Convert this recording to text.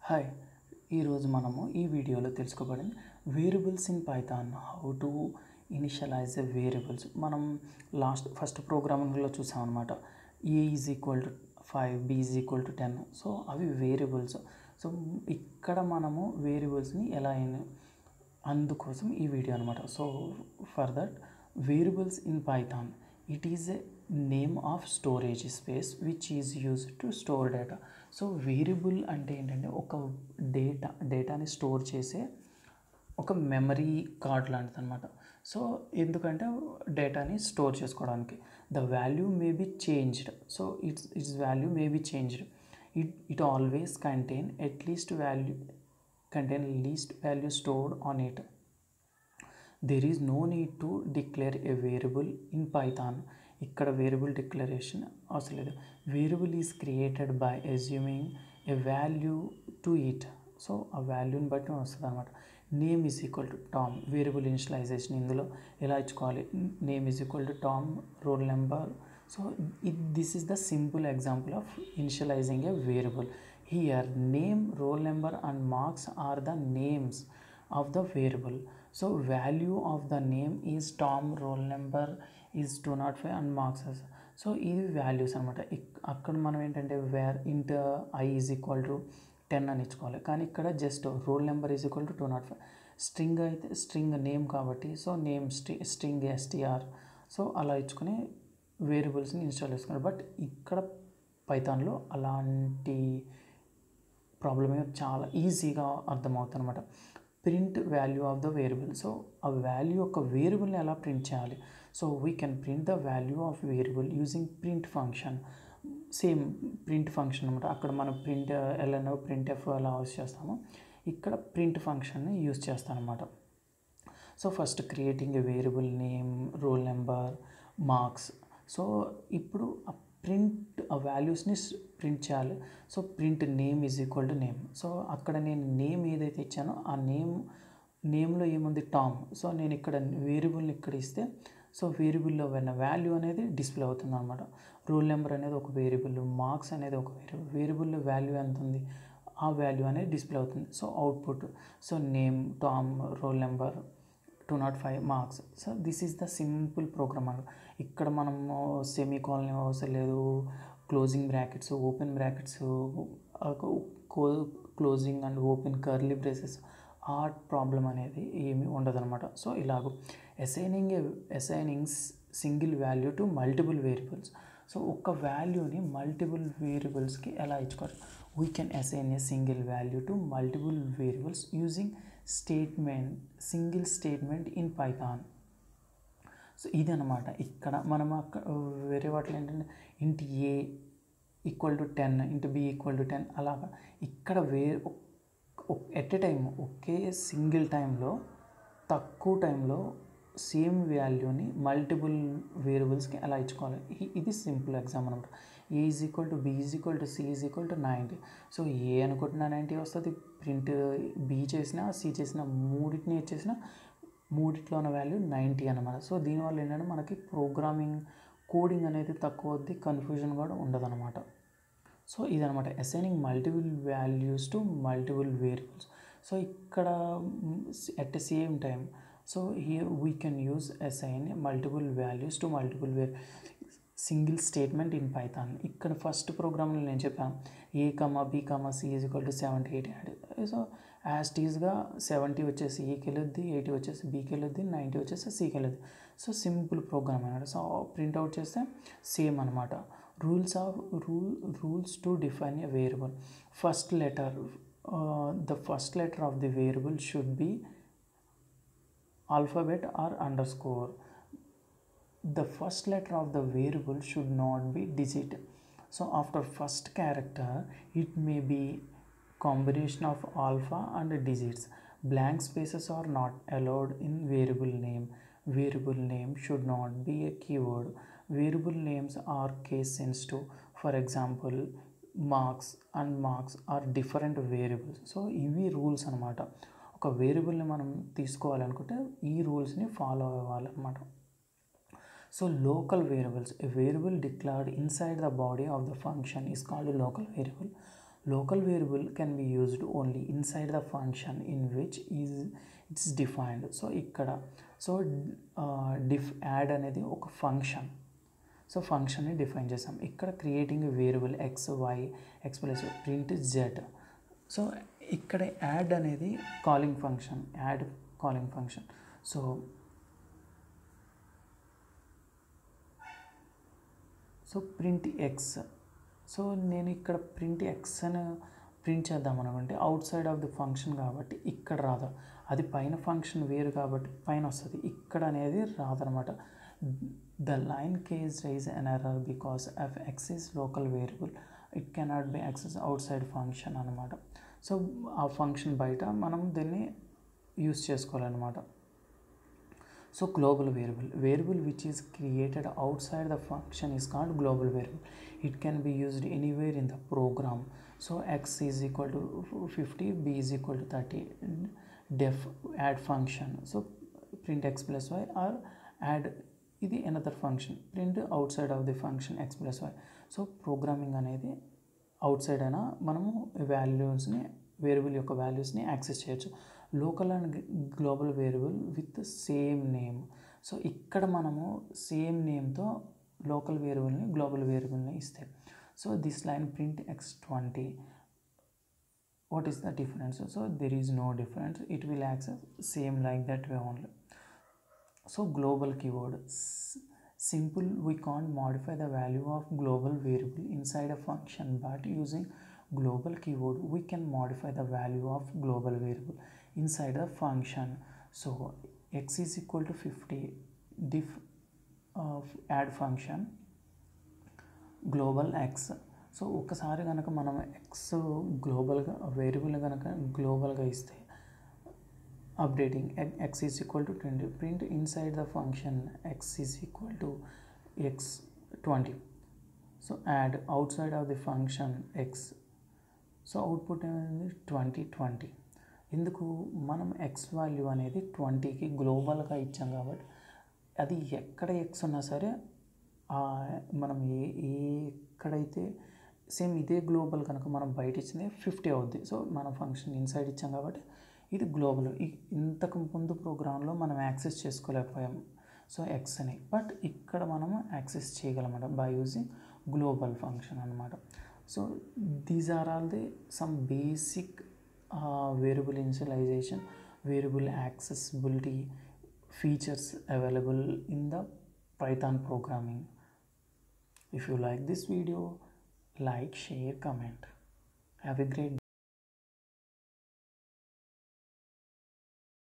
Hi ఈరోజు మనము ఈ వీడియోలో తెలుసుకోబడింది variables in Python how to initialize a variables మనం లాస్ట్ ఫస్ట్ ప్రోగ్రామింగ్లో చూసాం అనమాట A is equal to five B is equal to ten so అవి వేరియబుల్స్ సో ఇక్కడ మనము వేరియబుల్స్ని ఎలా ఇన్- అందుకోసం ఈ వీడియో అనమాట so for that variables in Python it is a name of storage space which is use to store data so variable అంటే ఏంటంటే ఒక డేటా డేటాని స్టోర్ చేసే ఒక మెమరీ కార్డ్ లాంటిది అనమాట సో ఎందుకంటే డేటాని స్టోర్ చేసుకోవడానికి the value may be changed so it's it's value may be changed it it always contain at least value contain least value stored on it. There is no need to declare a variable in Python. ఇక్కడ variable declaration అవసరం లేదు variable is created by assuming a value to it so ఆ వాల్యూని బట్టి వస్తుంది అనమాట name is equal to Tom variable initialization ఇందులో ఎలా ఇచ్చుకోవాలి name is equal to Tom roll number so it this is the simple example of initializing a variable here name roll number and marks are the names of the variable so value of the name is tom roll number is 205 and marks as so ఇది values అనమాట అక్కడ మనం ఏంటంటే where int I is equal to ten అని ఇచ్చుకోవాలి కానీ ఇక్కడ just roll number is equal to two not five string అయితే స్ట్రింగ్ నేమ్ కాబట్టి సో నేమ్ స్ట్రి స్ట్రింగ్ ఎస్టీఆర్ సో అలా ఇచ్చుకుని వేరియబుల్స్ని ఇన్స్టాల్ చేసుకున్నారు బట్ ఇక్కడ పైథాన్లో అలాంటి ప్రాబ్లమ్ ఏమో చాలా ఈజీగా అర్థమవుతుంది అనమాట print value of the variable so ఆ వాల్యూ యొక్క వేరియబుల్ని ఎలా ప్రింట్ చేయాలి so we can print the value of variable using print function same print function అనమాట అక్కడ మనం ప్రింట్ ఎల్ఎన్ఓ ప్రింట్ ఎఫ్ అలా యూస్ చేస్తాము ఇక్కడ ప్రింట్ ఫంక్షన్ని యూస్ చేస్తాను అనమాట so first creating a variable name roll number marks so ఇప్పుడు ఆ ప్రింట్ ఆ వాల్యూస్ని ప్రింట్ చేయాలి so print name is equal to name so అక్కడ నేను నేమ్ ఏదైతే ఇచ్చానో ఆ నేమ్ నేమ్లో ఏముంది టామ్ సో నేను ఇక్కడ వేరియబుల్ని ఇక్కడ ఇస్తే సో వేరియబుల్లో ఉన్న వాల్యూ అనేది డిస్ప్లే అవుతుంది అనమాట రోల్ నెంబర్ అనేది ఒక వేరియబుల్ మార్క్స్ అనేది ఒక వేరియబుల్ వేరియబుల్లో వాల్యూ ఎంత ఉంది ఆ వాల్యూ అనేది డిస్ప్లే అవుతుంది so output so name Tom roll number two not five marks so this is the simple program అనమాట ఇక్కడ మనము సెమీ కాలనీ అవసరం లేదు closing brackets open brackets closing and open curly braces ఆ ప్రాబ్లం అనేది ఏమీ ఉండదన్నమాట సో ఇలాగ assigning assigning single value to multiple variables so ఒక వాల్యూని మల్టిపుల్ వేరియబుల్స్కి ఎలా ఇచ్చుకోవాలి we can assign a single value to multiple variables using statement single statement in Python so ఇది అనమాట ఇక్కడ మనం అక్కడ వేరే వాటిలో ఏంటంటే int A equal to ten int B equal to ten అలాగా ఇక్కడ వే ఎట్ ఎ టైం ఒకే సింగిల్ టైంలో తక్కువ టైంలో సేమ్ వాల్యూని మల్టిపుల్ వేరియబుల్స్కి ఎలా ఇచ్చుకోవాలి ఇ- ఇది సింపుల్ ఎగ్జామ్ అనమాట A is equal to B is equal to C is equal to ninety so A అనుకుంటున్నా నైంటీ వస్తుంది ప్రింట్ బి చేసిన సి చేసిన మూడింటిని ఇచ్చేసిన మూడిట్లో ఉన్న వాల్యూ నైంటీ అనమాట సో దీనివల్ల ఏంటంటే మనకి ప్రోగ్రామింగ్ కోడింగ్ అనేది తక్కువ అవుద్ది కన్ఫ్యూజన్ కూడా ఉండదన్నమాట సో ఇదనమాట assigning multiple values to multiple variables so ఇక్కడ at the same time so here we can use assign multiple values to multiple way single statement in Python ఇక్కడ ఫస్ట్ ప్రోగ్రామ్లో నేను చెప్పాను A comma B comma C is equal to seventy eight add so as టీజ్గా seventy వచ్చేసి ఏకి వెళ్ళొద్ది eighty వచ్చేసి బీకి వెళ్ళొద్ది ninety వచ్చేసి సికి వెళ్ళొద్ది సో సింపుల్ ప్రోగ్రామ్ అనమాట సో ప్రింట్అవుట్ చేస్తే సేమ్ అనమాట rules of rule rules to define a variable first letter the first letter of the variable should be alphabet or underscore the first letter of the variable should not be digit so after first character it may be combination of alpha and digits blank spaces are not allowed in variable name variable name should not be a keyword variable names are case sensitive for example marks and marks are different variables so ఇవి rules అనమాట ఒక వేరియబుల్ని మనం తీసుకోవాలనుకుంటే ఈ రూల్స్ని follow అవ్వాలన్నమాట so local variables a variable declared inside the body of the function is called a local variable local variable can be used only inside the function in which is it's defined so ఇక్కడ so def add అనేది ఒక function so ఫంక్షన్ని define చేసాం ఇక్కడ creating variable X Y X plus print Z so ఇక్కడ add అనేది calling function add calling function so so print X so నేను ఇక్కడ ప్రింట్ ఎక్స్ అని ప్రింట్ చేద్దాం అనుకుంటే outside of the function కాబట్టి ఇక్కడ రాదు అది పైన ఫంక్షన్ వేరు కాబట్టి పైన వస్తుంది ఇక్కడ అనేది రాదనమాట the line case raise an error because if X is local variable it cannot be access outside function అనమాట సో ఆ ఫంక్షన్ బయట మనం దీన్ని యూస్ చేసుకోవాలన్నమాట so global variable variable which is created outside the function is called global variable it can be used anywhere in the program so X is equal to fifty B is equal to thirty def add function so print X plus Y or add ఇది another function print outside of the function X plus Y so programming అనేది outside అయినా మనము వాల్యూస్ని variable యొక్క వాల్యూస్ని access చేయొచ్చు local and global variable with same name so ఇక్కడ మనము సేమ్ నేమ్తో లోకల్ వేరియబుల్ని గ్లోబల్ వేరియబుల్ని ఇస్తే so this line print X twenty what is the difference so there is no difference it will access same like that way only so global keyword S- simple we can't modify the value of global variable inside a function but using global keyword we can modify the value of global variable inside the function so x is equal to 50 diff of add function global X so ఒకసారి కనుక మనం X గ్లోబల్గా variable కనుక గ్లోబల్గా ఇస్తే updating X is equal to twenty print inside the function X is equal to X twenty so add outside of the function X so output అనేది twenty twenty ఎందుకు మనం ఎక్స్ వాల్యూ అనేది ట్వంటీకి గ్లోబల్గా ఇచ్చాం కాబట్టి అది ఎక్కడ ఎక్స్ ఉన్నా సరే ఆ మనం ఏ ఏ ఎక్కడైతే సేమ్ ఇదే గ్లోబల్ కనుక మనం బయట ఇచ్చింది ఫిఫ్టీ అవుద్ది సో మన ఫంక్షన్ ఇన్సైడ్ ఇచ్చాం కాబట్టి ఇది గ్లోబల్ ఇంతకు ముందు ప్రోగ్రాంలో మనం యాక్సెస్ చేసుకోలేకపోయాం సో ఎక్స్ అని బట్ ఇక్కడ మనము యాక్సెస్ చేయగలమాట బై యూజింగ్ గ్లోబల్ ఫంక్షన్ అనమాట so these are all the some basic variable initialization variable accessibility features available in the python programming if you like this video like share comment have a great